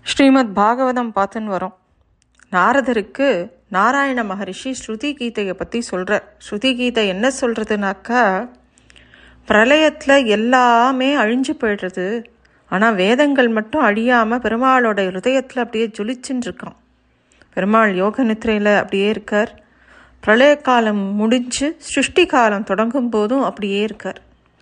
ஸ்ரீமத் பாகவதம் பார்த்துன்னு வரோம் நாரதருக்கு நாராயண மகரிஷி ஸ்ருதி கீதையை பற்றி சொல்கிறார் ஸ்ருதி கீதை என்ன சொல்கிறதுனாக்கா பிரளயத்தில் எல்லாமே அழிஞ்சு போயிடுறது ஆனால் வேதங்கள் மட்டும் அழியாமல் பெருமாளோட ஹிருதயத்தில் அப்படியே ஜொலிச்சுன்னு இருக்கான் பெருமாள் யோக நித்திரையில் அப்படியே இருக்கார் பிரளய காலம் முடிஞ்சு சிருஷ்டி காலம் தொடங்கும் போதும் அப்படியே இருக்கார்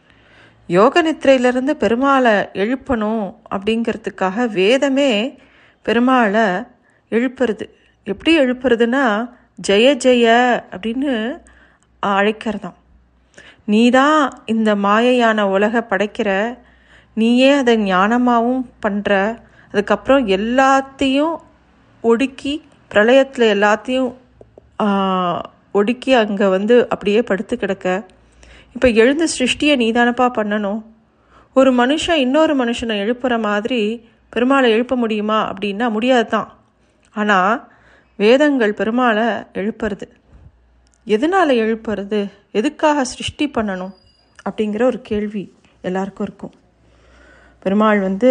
யோக நித்திரையிலிருந்து பெருமாளை எழுப்பணும் அப்படிங்கிறதுக்காக வேதமே பெருமாளை எழுப்புறது எப்படி எழுப்புறதுன்னா ஜெய ஜெய அப்படின்னு அழைக்கிறதாம் நீ தான் இந்த மாயையான உலக படைக்கிற நீயே அதை ஞானமாகவும் பண்ணுற அதுக்கப்புறம் எல்லாத்தையும் ஒடுக்கி பிரளயத்தில் எல்லாத்தையும் ஆ, ஒடுக்கி அங்கே வந்து அப்படியே படுத்து கிடக்க இப்போ எழுந்த சிருஷ்டியை நீதானப்பா பண்ணணும் ஒரு மனுஷன் இன்னொரு மனுஷனை எழுப்புற மாதிரி பெருமாளை எழுப்ப முடியுமா அப்படின்னா முடியாது தான் ஆனால் வேதங்கள் பெருமாளை எழுப்புறது எதனால் எழுப்புறது எதுக்காக சிருஷ்டி பண்ணணும் அப்படிங்கிற ஒரு கேள்வி எல்லாருக்கும் இருக்கும் பெருமாள் வந்து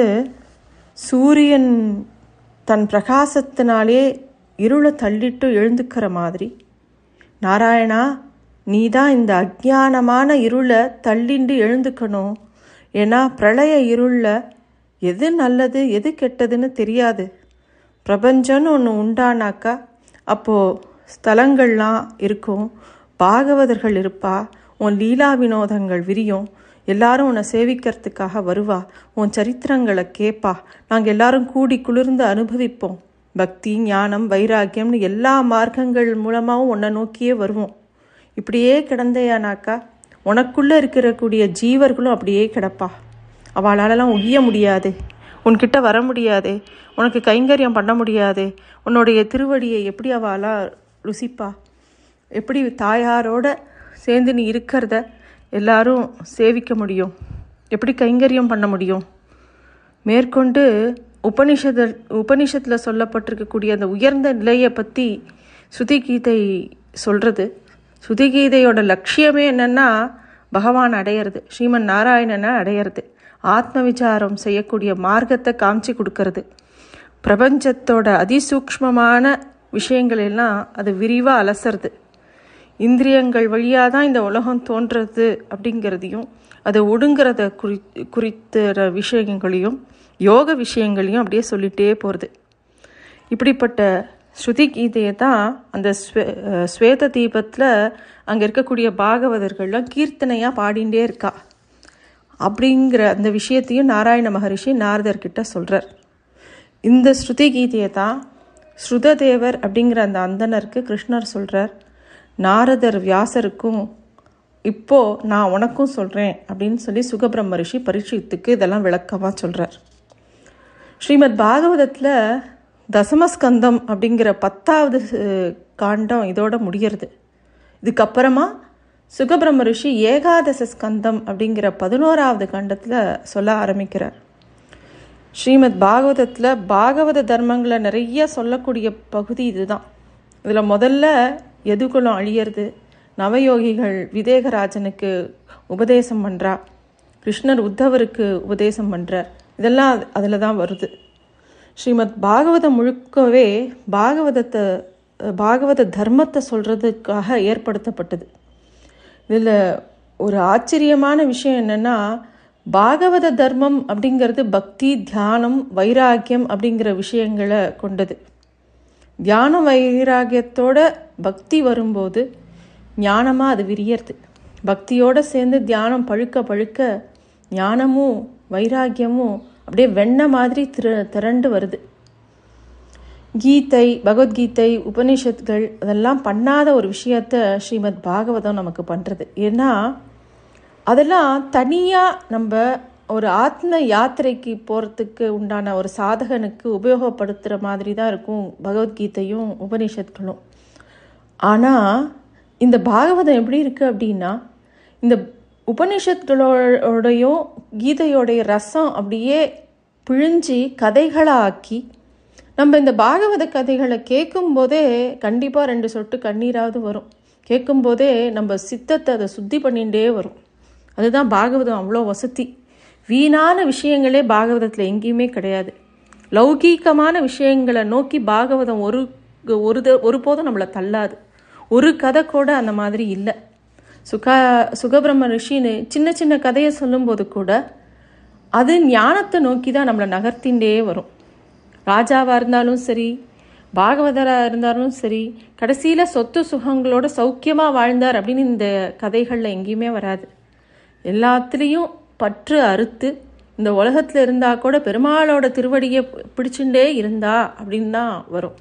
சூரியன் தன் பிரகாசத்தினாலே இருளை தள்ளிட்டு எழுந்துக்கிற மாதிரி நாராயணா நீ தான் இந்த அஜ்ஞானமான இருளை தள்ளிண்டு எழுந்துக்கணும் ஏன்னா பிரளய இருளில் எது நல்லது எது கெட்டதுன்னு தெரியாது பிரபஞ்சம்னு ஒன்று உண்டானாக்கா அப்போது ஸ்தலங்கள்லாம் இருக்கும் பாகவதர்கள் இருப்பா உன் லீலா வினோதங்கள் விரியும் எல்லாரும் உன்னை சேவிக்கிறதுக்காக வருவா உன் சரித்திரங்களை கேட்பா நாங்கள் எல்லாரும் கூடி குளிர்ந்து அனுபவிப்போம் பக்தி ஞானம் வைராக்கியம்னு எல்லா மார்க்கங்கள் மூலமாகவும் உன்னை நோக்கியே வருவோம் இப்படியே கிடந்தையானாக்கா உனக்குள்ளே இருக்கிற கூடிய ஜீவர்களும் அப்படியே கிடப்பா அவளாலலாம் உய்ய முடியாது உன்கிட்ட வர முடியாது உனக்கு கைங்கரியம் பண்ண முடியாது உன்னுடைய திருவடியை எப்படி அவளா ருசிப்பா எப்படி தாயாரோட சேர்ந்து நீ இருக்கிறத எல்லாரும் சேவிக்க முடியும் எப்படி கைங்கரியம் பண்ண முடியும் மேற்கொண்டு உபனிஷத உபனிஷத்தில் சொல்லப்பட்டிருக்கக்கூடிய அந்த உயர்ந்த நிலையை பற்றி ஸ்ருதி கீதை சொல்கிறது ஸ்ருதி கீதையோட லட்சியமே என்னன்னா பகவான் அடையிறது ஸ்ரீமன் நாராயணனை அடையிறது ஆத்ம விசாரம் செய்யக்கூடிய மார்க்கத்தை காமிச்சு கொடுக்கறது பிரபஞ்சத்தோட அதிசூக்ஷ்மமான விஷயங்கள் எல்லாம் அது விரிவாக அலசுறது இந்திரியங்கள் வழியாக தான் இந்த உலகம் தோன்றது அப்படிங்கிறதையும் அதை ஒடுங்கிறத குறி குறித்த விஷயங்களையும் யோக விஷயங்களையும் அப்படியே சொல்லிகிட்டே போகிறது இப்படிப்பட்ட ஸ்ருதி கீதையை தான் அந்த ஸ்வே அஹ் ஸ்வேத தீபத்தில் அங்கே இருக்கக்கூடிய பாகவதர்கள்லாம் கீர்த்தனையாக பாடிண்டே இருக்கா அப்படிங்கிற அந்த விஷயத்தையும் நாராயண மகரிஷி நாரதர்கிட்ட சொல்கிறார் இந்த ஸ்ருதி கீதையை தான் ஸ்ருததேவர் அப்படிங்கிற அந்த அந்தனருக்கு கிருஷ்ணர் சொல்கிறார் நாரதர் வியாசருக்கும் இப்போ நான் உனக்கும் சொல்கிறேன் அப்படின்னு சொல்லி சுகபிரம்ம ரிஷி பரீட்சித்துக்கு இதெல்லாம் விளக்கமாக சொல்கிறார் ஸ்ரீமத் பாகவதத்தில் தசமஸ்கந்தம் அப்படிங்கிற பத்தாவது அஹ், காண்டம் இதோட முடிகிறது இதுக்கப்புறமா சுகபிரம்ம ரிஷி ஏகாதச ஸ்கந்தம் அப்படிங்கிற பதினோராவது காண்டத்தில் சொல்ல ஆரம்பிக்கிறார் ஸ்ரீமத் பாகவதத்தில் பாகவத தர்மங்களை நிறைய சொல்லக்கூடிய பகுதி இதுதான் இதில் முதல்ல எதுகுலம் அழியறது நவயோகிகள் விதேகராஜனுக்கு உபதேசம் பண்ணுறா கிருஷ்ணர் உத்தவருக்கு உபதேசம் பண்ணுறார் இதெல்லாம் அதில் தான் வருது ஸ்ரீமத் பாகவதம் முழுக்கவே பாகவதத்தை பாகவத தர்மத்தை சொல்கிறதுக்காக ஏற்படுத்தப்பட்டது இதில் ஒரு ஆச்சரியமான விஷயம் என்னென்னா பாகவத தர்மம் அப்படிங்கிறது பக்தி தியானம் வைராக்கியம் அப்படிங்கிற விஷயங்களை கொண்டது தியான வைராகியத்தோட பக்தி வரும்போது ஞானமாக அது விரியறது பக்தியோடு சேர்ந்து தியானம் பழுக்க பழுக்க ஞானமும் வைராக்கியமும் அப்படியே வெண்ணெய் மாதிரி திர திரண்டு வருது கீதை பகவத்கீதை உபனிஷத்துகள் அதெல்லாம் பண்ணாத ஒரு விஷயத்த ஸ்ரீமத் பாகவதம் நமக்கு பண்ணுறது ஏன்னா அதெல்லாம் தனியாக நம்ம ஒரு ஆத்ம யாத்திரைக்கு போகிறதுக்கு உண்டான ஒரு சாதகனுக்கு உபயோகப்படுத்துகிற மாதிரி தான் இருக்கும் பகவத்கீதையும் உபனிஷத்துகளும் ஆனால் இந்த பாகவதம் எப்படி இருக்குது அப்படின்னா இந்த உபனிஷத்துகளோடையும் கீதையோடைய ரசம் அப்படியே பிழிஞ்சு கதைகளாக்கி நம்ம இந்த பாகவத கதைகளை கேட்கும்போதே கண்டிப்பாக ரெண்டு சொட்டு கண்ணீராவது வரும் கேட்கும்போதே நம்ம சித்தத்தை அதை சுத்தி பண்ணிகிட்டே வரும் அதுதான் பாகவதம் அவ்வளோ வசதி வீணான விஷயங்களே பாகவதத்தில் எங்கேயுமே கிடையாது லௌகீகமான விஷயங்களை நோக்கி பாகவதம் ஒரு ஒரு த- ஒருபோதும் நம்மளை தள்ளாது ஒரு கதை கூட அந்த மாதிரி இல்லை சுகா சுகபிரம்ம ரிஷின்னு சின்ன சின்ன கதையை சொல்லும்போது கூட அது ஞானத்தை நோக்கி தான் நம்மளை நகர்த்திண்டே வரும் ராஜாவாக இருந்தாலும் சரி பாகவதராக இருந்தாலும் சரி கடைசியில் சொத்து சுகங்களோட சௌக்கியமாக வாழ்ந்தார் அப்படின்னு இந்த கதைகளில் எங்கேயுமே வராது எல்லாத்துலேயும் பற்று அறுத்து இந்த உலகத்தில் இருந்தால் கூட பெருமாளோட திருவடியை பிடிச்சுட்டே இருந்தா அப்படின்னு தான் வரும்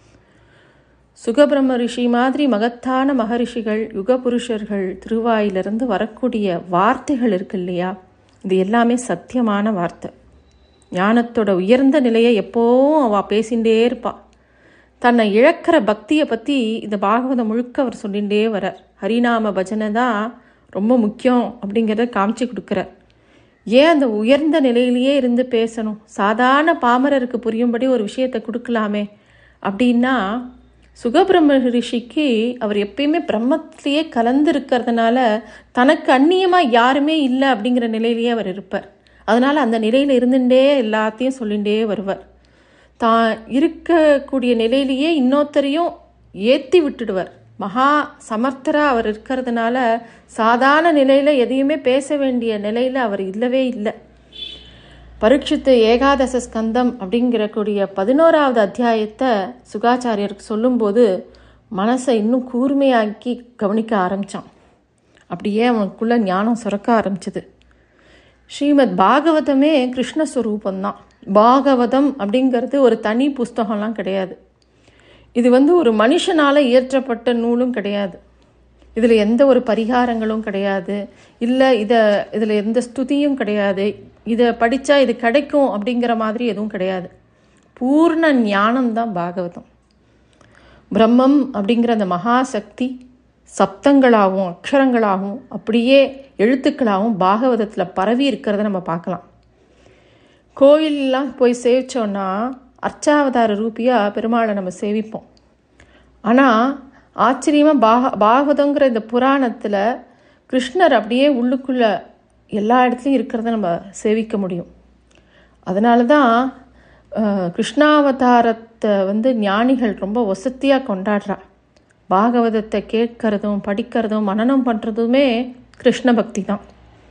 சுகபிரம்ம ரிஷி மாதிரி மகத்தான மகரிஷிகள் யுக புருஷர்கள் திருவாயிலிருந்து வரக்கூடிய வார்த்தைகள் இருக்கு இல்லையா இது எல்லாமே சத்தியமான வார்த்தை ஞானத்தோட உயர்ந்த நிலையை எப்போவும் அவள் பேசிகிட்டே இருப்பா தன்னை இழக்கிற பக்தியை பற்றி இந்த பாகவதம் முழுக்க அவர் சொல்லிகிட்டே வரார் ஹரிநாம பஜனை தான் ரொம்ப முக்கியம் அப்படிங்கிறத காமிச்சு கொடுக்குறார் ஏன் அந்த உயர்ந்த நிலையிலேயே இருந்து பேசணும் சாதாரண பாமரருக்கு புரியும்படி ஒரு விஷயத்தை கொடுக்கலாமே அப்படின்னா சுகபிரம்ம ரிஷிக்கு அவர் எப்பயுமே பிரம்மத்திலேயே கலந்து இருக்கிறதுனால தனக்கு அந்நியமாக யாருமே இல்லை அப்படிங்கிற நிலையிலேயே அவர் இருப்பார் அதனால் அந்த நிலையில் இருந்துட்டே எல்லாத்தையும் சொல்லிகிட்டே வருவார் தான் இருக்கக்கூடிய நிலையிலேயே இன்னொருத்தரையும் ஏற்றி விட்டுடுவார் மகா சமர்த்தரா அவர் இருக்கிறதுனால சாதாரண நிலையில் எதையுமே பேச வேண்டிய நிலையில் அவர் இல்லவே இல்லை பரீட்சித்து ஏகாதச ஸ்கந்தம் அப்படிங்கிற கூடிய பதினோராவது அத்தியாயத்தை சுகாச்சாரியருக்கு சொல்லும்போது மனசை இன்னும் கூர்மையாக்கி கவனிக்க ஆரம்பித்தான் அப்படியே அவனுக்குள்ள ஞானம் சுரக்க ஆரம்பிச்சது ஸ்ரீமத் பாகவதமே கிருஷ்ணஸ்வரூபந்தான் பாகவதம் அப்படிங்கிறது ஒரு தனி புஸ்தகம்லாம் கிடையாது இது வந்து ஒரு மனுஷனால் இயற்றப்பட்ட நூலும் கிடையாது இதில் எந்த ஒரு பரிகாரங்களும் கிடையாது இல்லை இதை இதில் எந்த ஸ்துதியும் கிடையாது இதை படித்தா இது கிடைக்கும் அப்படிங்கிற மாதிரி எதுவும் கிடையாது பூர்ண ஞானம்தான் பாகவதம் பிரம்மம் அப்படிங்கிற அந்த மகாசக்தி சப்தங்களாகவும் அக்ஷரங்களாகவும் அப்படியே எழுத்துக்களாகவும் பாகவதத்தில் பரவி இருக்கிறத நம்ம பார்க்கலாம் கோயிலெலாம் போய் சேவிச்சோன்னா அர்ச்சாவதார ரூபியாக பெருமாளை நம்ம சேவிப்போம் ஆனால் ஆச்சரியமாக பாக பாகவதங்கிற இந்த புராணத்தில் கிருஷ்ணர் அப்படியே உள்ளுக்குள்ள எல்லா இடத்துலையும் இருக்கிறத நம்ம சேவிக்க முடியும் அதனால தான் அஹ், கிருஷ்ணாவதாரத்தை வந்து ஞானிகள் ரொம்ப வசத்தியாக கொண்டாடுறா பாகவதத்தை கேட்கறதும் படிக்கிறதும் மனனம் பண்ணுறதுமே கிருஷ்ண பக்தி தான்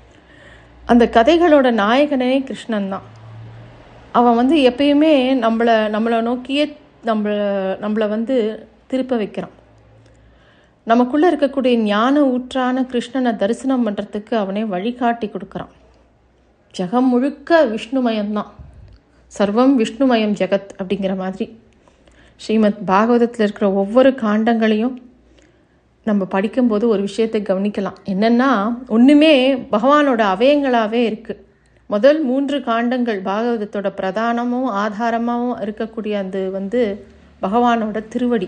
அந்த கதைகளோட நாயகனே கிருஷ்ணன் தான் அவன் வந்து எப்பயுமே நம்மளை நம்மளை நோக்கியே நம்மளை நம்மளை வந்து திருப்ப வைக்கிறான் நமக்குள்ளே இருக்கக்கூடிய ஞான ஊற்றான கிருஷ்ணனை தரிசனம் பண்ணுறதுக்கு அவனே வழிகாட்டி கொடுக்குறான் ஜெகம் முழுக்க விஷ்ணுமயம்தான் சர்வம் விஷ்ணுமயம் ஜெகத் அப்படிங்கிற மாதிரி ஸ்ரீமத் பாகவதத்தில் இருக்கிற ஒவ்வொரு காண்டங்களையும் நம்ம படிக்கும்போது ஒரு விஷயத்தை கவனிக்கலாம் என்னென்னா ஒன்றுமே பகவானோட அவயங்களாகவே இருக்குது முதல் மூன்று காண்டங்கள் பாகவதத்தோட பிரதானமும் ஆதாரமாகவும் இருக்கக்கூடிய அந்த வந்து பகவானோட திருவடி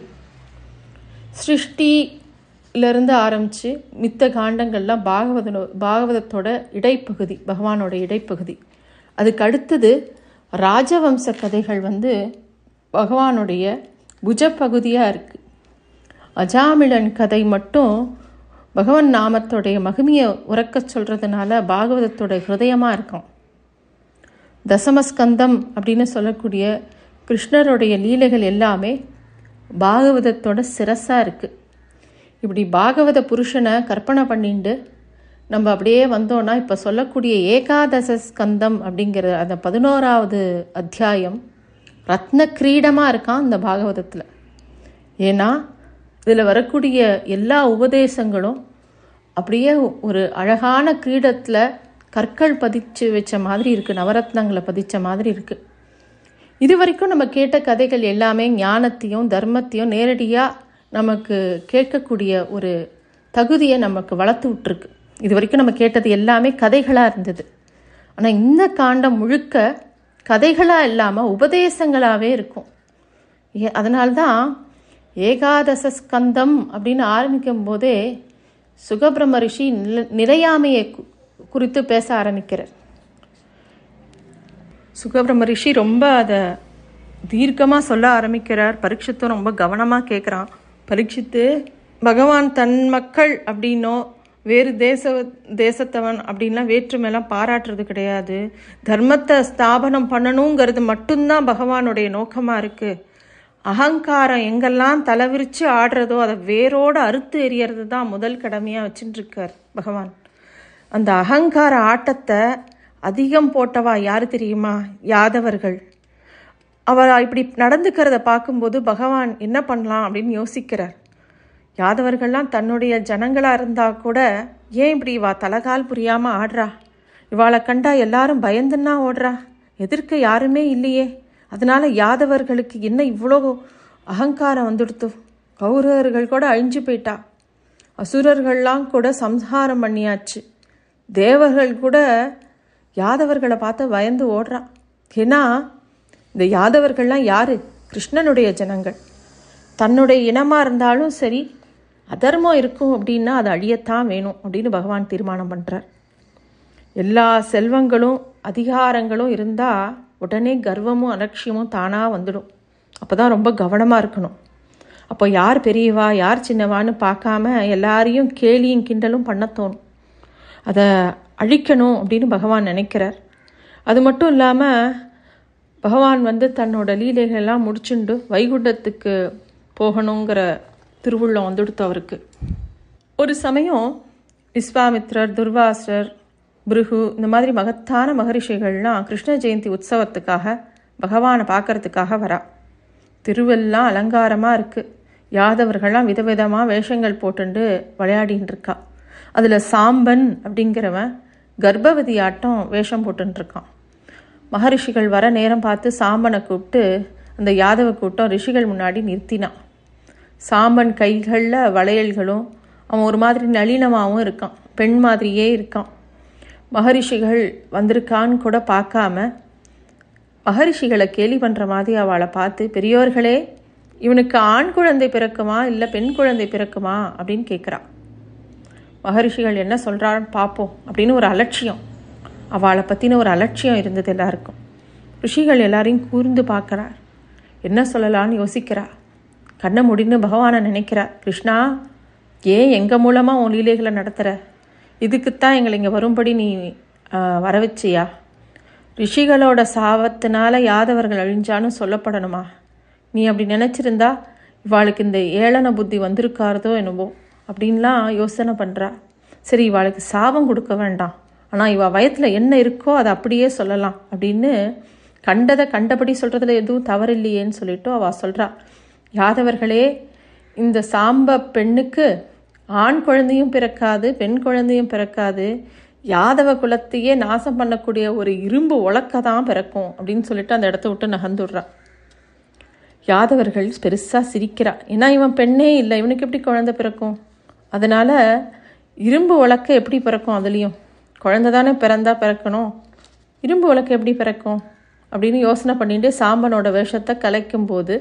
சிருஷ்டியிலிருந்து ஆரம்பித்து மித்த காண்டங்கள்லாம் பாகவத பாகவதத்தோட இடைப்பகுதி பகவானோட இடைப்பகுதி அதுக்கு அடுத்தது ராஜவம்ச கதைகள் வந்து பகவானுடைய புஜப்பகுதியாக இருக்குது அஜாமிழன் கதை மட்டும் பகவன் நாமத்தோடைய மகிமையை உறக்கச் சொல்கிறதுனால பாகவதத்தோட ஹிருதயமாக இருக்கும் தசமஸ்கந்தம் அப்படின்னு சொல்லக்கூடிய கிருஷ்ணருடைய லீலைகள் எல்லாமே பாகவதத்தோட சிரஸாக இருக்குது இப்படி பாகவத புருஷனை கற்பனை பண்ணிண்டு நம்ம அப்படியே வந்தோன்னா இப்போ சொல்லக்கூடிய ஏகாதச ஸ்கந்தம் அப்படிங்கிற அந்த பதினோராவது அத்தியாயம் ரத்ன கிரீடமாக இருக்கான் இந்த பாகவதத்தில் ஏன்னா இதில் வரக்கூடிய எல்லா உபதேசங்களும் அப்படியே ஒரு அழகான கிரீடத்தில் கற்கள் பதிச்சு வச்ச மாதிரி இருக்குது நவரத்னங்களை பதிச்ச மாதிரி இருக்குது இது வரைக்கும் நம்ம கேட்ட கதைகள் எல்லாமே ஞானத்தையும் தர்மத்தையும் நேரடியாக நமக்கு கேட்கக்கூடிய ஒரு தகுதியை நமக்கு வளர்த்து விட்டுருக்கு இது வரைக்கும் நம்ம கேட்டது எல்லாமே கதைகளாக இருந்தது ஆனால் இந்த காண்டம் முழுக்க கதைகளாக இல்லாமல் உபதேசங்களாகவே இருக்கும் ஏ அதனால்தான் ஏகாதச ஸ்கந்தம் அப்படின்னு ஆரம்பிக்கும் போதே சுகபிரம்ம ரிஷி நில நிலையாமையை கு- குறித்து பேச ஆரம்பிக்கிறார் சுகபிரம்ம ரிஷி ரொம்ப அதை தீர்க்கமாக சொல்ல ஆரம்பிக்கிறார் பரீட்சித்தும் ரொம்ப கவனமாக கேட்குறான் பரீட்சித்து பகவான் தன் மக்கள் அப்படின்னோ வேறு தேச தேசத்தவன் அப்படின்லாம் வேற்றுமையெல்லாம் பாராட்டுறது கிடையாது தர்மத்தை ஸ்தாபனம் பண்ணணுங்கிறது மட்டும்தான் பகவானுடைய நோக்கமாக இருக்குது அகங்காரம் எங்கெல்லாம் தலைவிரிச்சு ஆடுறதோ அதை வேரோடு அறுத்து எறியறது தான் முதல் கடமையாக வச்சுட்டுருக்கார் பகவான் அந்த அகங்கார ஆட்டத்தை அதிகம் போட்டவா யார் தெரியுமா யாதவர்கள் அவர் இப்படி நடந்துக்கிறத பார்க்கும்போது பகவான் என்ன பண்ணலாம் அப்படின்னு யோசிக்கிறார் யாதவர்கள்லாம் தன்னுடைய ஜனங்களாக இருந்தால் கூட ஏன் இப்படி இவா தலகால் புரியாமல் ஆடுறா இவாளை கண்டா எல்லாரும் பயந்துன்னா ஓடுறா எதிர்க்க யாருமே இல்லையே அதனால யாதவர்களுக்கு என்ன இவ்வளோ அகங்காரம் வந்துடுத்து கௌரவர்கள் கூட அழிஞ்சு போயிட்டா அசுரர்கள்லாம் கூட சம்ஹாரம் பண்ணியாச்சு தேவர்கள் கூட யாதவர்களை பார்த்து பயந்து ஓடுறா ஏன்னா இந்த யாதவர்கள்லாம் யாரு கிருஷ்ணனுடைய ஜனங்கள் தன்னுடைய இனமாக இருந்தாலும் சரி அதர்மம் இருக்கும் அப்படின்னா அது அழியத்தான் வேணும் அப்படின்னு பகவான் தீர்மானம் பண்ணுறார் எல்லா செல்வங்களும் அதிகாரங்களும் இருந்தால் உடனே கர்வமும் அலட்சியமும் தானாக வந்துடும் அப்போ தான் ரொம்ப கவனமாக இருக்கணும் அப்போ யார் பெரியவா யார் சின்னவான்னு பார்க்காம எல்லாரையும் கேலியும் கிண்டலும் பண்ண தோணும் அதை அழிக்கணும் அப்படின்னு பகவான் நினைக்கிறார் அது மட்டும் இல்லாமல் பகவான் வந்து தன்னோட லீலைகள்லாம் முடிச்சுண்டு வைகுண்டத்துக்கு போகணுங்கிற திருவுள்ளம் வந்துடுத்து அவருக்கு ஒரு சமயம் விஸ்வாமித்ரர் துர்வாசர் பிருகு இந்த மாதிரி மகத்தான மகரிஷிகள்லாம் கிருஷ்ண ஜெயந்தி உற்சவத்துக்காக பகவானை பார்க்கறதுக்காக வரா திருவெல்லாம் அலங்காரமாக இருக்குது யாதவர்கள்லாம் விதவிதமாக வேஷங்கள் போட்டுண்டு விளையாடின்னு இருக்கா அதில் சாம்பன் அப்படிங்கிறவன் கர்ப்பவதி ஆட்டம் வேஷம் போட்டுருக்கான் மகரிஷிகள் வர நேரம் பார்த்து சாம்பனை கூப்பிட்டு அந்த யாதவ கூட்டம் ரிஷிகள் முன்னாடி நிறுத்தினான் சாம்பன் கைகளில் வளையல்களும் அவன் ஒரு மாதிரி நளினமாகவும் இருக்கான் பெண் மாதிரியே இருக்கான் மகரிஷிகள் வந்திருக்கான்னு கூட பார்க்காம மகரிஷிகளை கேலி பண்ணுற மாதிரி அவளை பார்த்து பெரியோர்களே இவனுக்கு ஆண் குழந்தை பிறக்குமா இல்லை பெண் குழந்தை பிறக்குமா அப்படின்னு கேட்குறான் மகரிஷிகள் என்ன சொல்கிறான்னு பார்ப்போம் அப்படின்னு ஒரு அலட்சியம் அவளை பற்றின ஒரு அலட்சியம் இருந்தது எல்லாருக்கும் ரிஷிகள் எல்லாரையும் கூர்ந்து பார்க்குறார் என்ன சொல்லலான்னு யோசிக்கிறா கண்ணை முடின்னு பகவானை நினைக்கிறா கிருஷ்ணா ஏன் எங்கள் மூலமாக உன் லீலைகளை நடத்துகிற இதுக்குத்தான் எங்களை இங்கே வரும்படி நீ வர வச்சியா ரிஷிகளோட சாபத்தினால யாதவர்கள் அழிஞ்சான்னு சொல்லப்படணுமா நீ அப்படி நினச்சிருந்தா இவாளுக்கு இந்த ஏளன புத்தி வந்திருக்காரதோ என்னவோ அப்படின்லாம் யோசனை பண்ணுறா சரி இவாளுக்கு சாபம் கொடுக்க வேண்டாம் ஆனால் இவள் வயத்தில் என்ன இருக்கோ அதை அப்படியே சொல்லலாம் அப்படின்னு கண்டதை கண்டபடி சொல்கிறதுல எதுவும் தவறில்லையேன்னு சொல்லிட்டு அவள் சொல்கிறா யாதவர்களே இந்த சாம்ப பெண்ணுக்கு ஆண் குழந்தையும் பிறக்காது பெண் குழந்தையும் பிறக்காது யாதவ குலத்தையே நாசம் பண்ணக்கூடிய ஒரு இரும்பு உலக்க தான் பிறக்கும் அப்படின்னு சொல்லிட்டு அந்த இடத்த விட்டு நகர்ந்துடுறா யாதவர்கள் பெருசாக சிரிக்கிறா ஏன்னா இவன் பெண்ணே இல்லை இவனுக்கு எப்படி குழந்தை பிறக்கும் அதனால் இரும்பு உலக்க எப்படி பிறக்கும் அதுலேயும் குழந்தை தானே பிறந்தா பிறக்கணும் இரும்பு உலக்க எப்படி பிறக்கும் அப்படின்னு யோசனை பண்ணிட்டு சாம்பனோட வேஷத்தை கலைக்கும்போது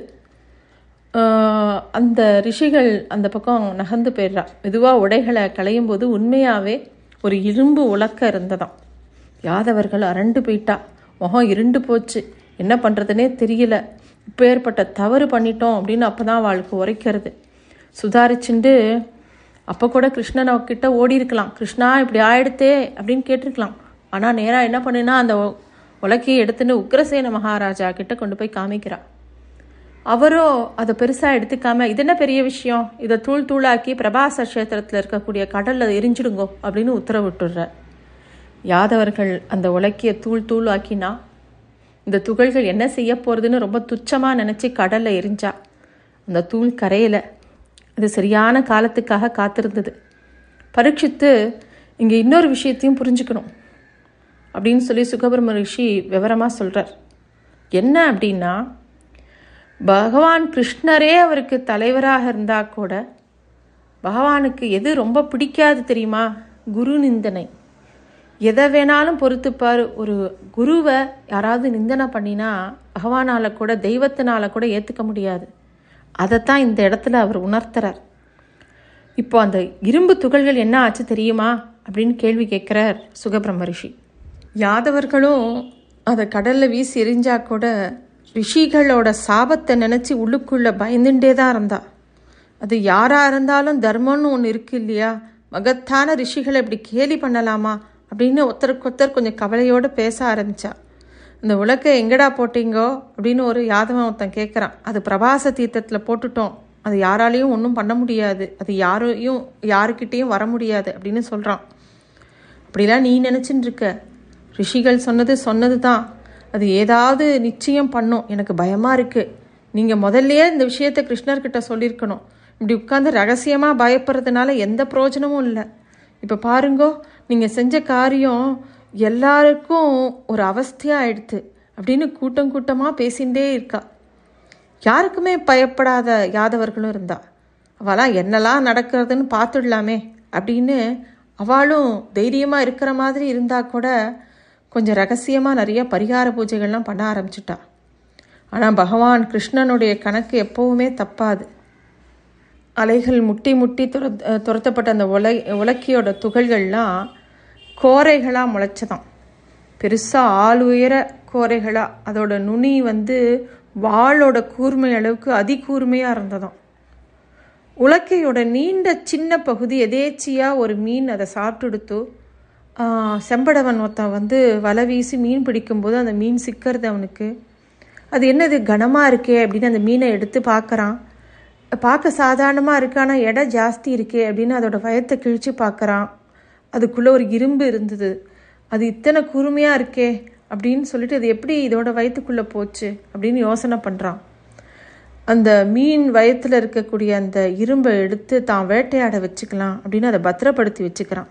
அந்த ரிஷிகள் அந்த பக்கம் நகர்ந்து போயிடுறா மெதுவாக உடைகளை களையும் போது உண்மையாகவே ஒரு இரும்பு உலக்க இருந்ததாம் யாதவர்கள் அரண்டு போயிட்டா முகம் இருண்டு போச்சு என்ன பண்ணுறதுனே தெரியல இப்போ ஏற்பட்ட தவறு பண்ணிட்டோம் அப்படின்னு அப்போ தான் அவளுக்கு உரைக்கிறது சுதாரிச்சுண்டு அப்போ கூட கிருஷ்ணனை கிட்ட ஓடி இருக்கலாம் கிருஷ்ணா இப்படி ஆயிடுத்தே அப்படின்னு கேட்டிருக்கலாம் ஆனால் நேராக என்ன பண்ணுனா அந்த உலக்கையை எடுத்துன்னு உக்ரசேன மகாராஜா கிட்ட கொண்டு போய் காமிக்கிறா அவரோ அதை பெருசாக எடுத்துக்காம இது என்ன பெரிய விஷயம் இதை தூள் தூளாக்கி பிரபாச கஷேத்திரத்தில் இருக்கக்கூடிய கடலில் எரிஞ்சிடுங்கோ அப்படின்னு உத்தரவிட்டுடுறார் யாதவர்கள் அந்த உலக்கிய தூள் தூள் ஆக்கினா இந்த துகள்கள் என்ன செய்ய போகிறதுன்னு ரொம்ப துச்சமாக நினச்சி கடலில் எரிஞ்சா அந்த தூள் கரையலை அது சரியான காலத்துக்காக காத்திருந்தது பரீட்சித்து இங்கே இன்னொரு விஷயத்தையும் புரிஞ்சுக்கணும் அப்படின்னு சொல்லி சுகபிரம ரிஷி விவரமாக சொல்கிறார் என்ன அப்படின்னா பகவான் கிருஷ்ணரே அவருக்கு தலைவராக இருந்தால் கூட பகவானுக்கு எது ரொம்ப பிடிக்காது தெரியுமா குரு நிந்தனை எதை வேணாலும் பொறுத்துப்பார் ஒரு குருவை யாராவது நிந்தனை பண்ணினா பகவானால் கூட தெய்வத்தினால் கூட ஏற்றுக்க முடியாது அதைத்தான் இந்த இடத்துல அவர் உணர்த்துறார் இப்போ அந்த இரும்பு துகள்கள் என்ன ஆச்சு தெரியுமா அப்படின்னு கேள்வி கேட்குறார் சுகபிரம்ம ரிஷி யாதவர்களும் அதை கடலில் வீசி எரிஞ்சா கூட ரிஷிகளோட சாபத்தை நினச்சி உள்ளுக்குள்ளே பயந்துட்டே தான் இருந்தா அது யாராக இருந்தாலும் தர்மம்னு ஒன்று இருக்கு இல்லையா மகத்தான ரிஷிகளை இப்படி கேலி பண்ணலாமா அப்படின்னு ஒருத்தருக்கு ஒருத்தர் கொஞ்சம் கவலையோடு பேச ஆரம்பித்தா இந்த உலக்கை எங்கடா போட்டீங்கோ அப்படின்னு ஒரு யாதவன் ஒருத்தன் கேட்குறான் அது பிரபாச தீர்த்தத்தில் போட்டுட்டோம் அது யாராலையும் ஒன்றும் பண்ண முடியாது அது யாரையும் யாருக்கிட்டேயும் வர முடியாது அப்படின்னு சொல்கிறான் அப்படிலாம் நீ நினச்சின்னு இருக்க ரிஷிகள் சொன்னது சொன்னது தான் அது ஏதாவது நிச்சயம் பண்ணும் எனக்கு பயமாக இருக்குது நீங்கள் முதல்லயே இந்த விஷயத்தை கிருஷ்ணர்கிட்ட சொல்லியிருக்கணும் இப்படி உட்காந்து ரகசியமாக பயப்படுறதுனால எந்த பிரயோஜனமும் இல்லை இப்போ பாருங்கோ நீங்கள் செஞ்ச காரியம் எல்லாருக்கும் ஒரு அவஸ்தையாக ஆயிடுத்து அப்படின்னு கூட்டம் கூட்டமாக பேசிகிட்டே இருக்கா யாருக்குமே பயப்படாத யாதவர்களும் இருந்தா அவளாம் என்னெல்லாம் நடக்கிறதுன்னு பார்த்துடலாமே அப்படின்னு அவளும் தைரியமாக இருக்கிற மாதிரி இருந்தால் கூட கொஞ்சம் ரகசியமாக நிறைய பரிகார பூஜைகள்லாம் பண்ண ஆரம்பிச்சிட்டா ஆனால் பகவான் கிருஷ்ணனுடைய கணக்கு எப்போவுமே தப்பாது அலைகள் முட்டி முட்டி துர துரத்தப்பட்ட அந்த உலை உலக்கியோட துகள்கள்லாம் கோரைகளாக முளைச்சதாம் பெருசாக ஆள் உயர கோரைகளாக அதோட நுனி வந்து வாளோட கூர்மை அளவுக்கு அதிகூர்மையாக இருந்ததாம் உலக்கையோட நீண்ட சின்ன பகுதி எதேச்சியாக ஒரு மீன் அதை சாப்பிட்டுடுத்து செம்படவன் ஒருத்தன் வந்து வலை வீசி மீன் பிடிக்கும்போது அந்த மீன் சிக்கிறது அவனுக்கு அது என்னது கனமாக இருக்கே அப்படின்னு அந்த மீனை எடுத்து பார்க்குறான் பார்க்க சாதாரணமாக இருக்கு ஆனால் எடை ஜாஸ்தி இருக்கே அப்படின்னு அதோட வயத்தை கிழித்து பார்க்குறான் அதுக்குள்ளே ஒரு இரும்பு இருந்தது அது இத்தனை கூர்மையாக இருக்கே அப்படின்னு சொல்லிட்டு அது எப்படி இதோட வயிற்றுக்குள்ளே போச்சு அப்படின்னு யோசனை பண்ணுறான் அந்த மீன் வயத்தில் இருக்கக்கூடிய அந்த இரும்பை எடுத்து தான் வேட்டையாட வச்சுக்கலாம் அப்படின்னு அதை பத்திரப்படுத்தி வச்சுக்கிறான்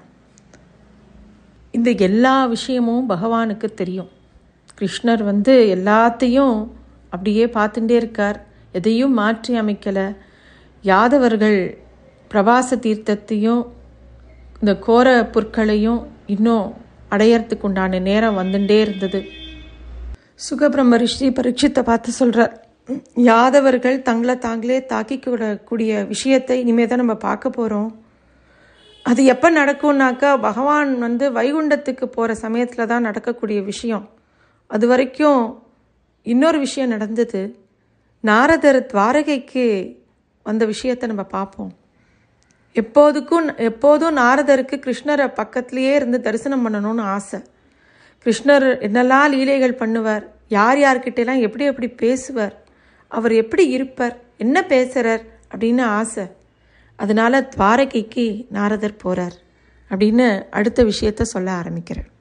இந்த எல்லா விஷயமும் பகவானுக்கு தெரியும் கிருஷ்ணர் வந்து எல்லாத்தையும் அப்படியே பார்த்துட்டே இருக்கார் எதையும் மாற்றி அமைக்கலை யாதவர்கள் பிரபாச தீர்த்தத்தையும் இந்த கோர புற்களையும் இன்னும் அடையறதுக்கு உண்டான நேரம் வந்துட்டே இருந்தது சுகபிரம்ம ரிஷி பரீட்சித்தை பார்த்து சொல்கிறார் யாதவர்கள் தங்களை தாங்களே தாக்கிக்கூடக்கூடிய விஷயத்தை இனிமே தான் நம்ம பார்க்க போகிறோம் அது எப்போ நடக்கும்னாக்கா பகவான் வந்து வைகுண்டத்துக்கு போகிற சமயத்தில் தான் நடக்கக்கூடிய விஷயம் அது வரைக்கும் இன்னொரு விஷயம் நடந்தது நாரதர் துவாரகைக்கு வந்த விஷயத்தை நம்ம பார்ப்போம் எப்போதுக்கும் எப்போதும் நாரதருக்கு கிருஷ்ணரை பக்கத்துலேயே இருந்து தரிசனம் பண்ணணும்னு ஆசை கிருஷ்ணர் என்னெல்லாம் லீலைகள் பண்ணுவார் யார் யார்கிட்டலாம் எப்படி எப்படி பேசுவார் அவர் எப்படி இருப்பார் என்ன பேசுகிறார் அப்படின்னு ஆசை அதனால துவாரகைக்கு நாரதர் போகிறார் அப்படின்னு அடுத்த விஷயத்த சொல்ல ஆரம்பிக்கிறார்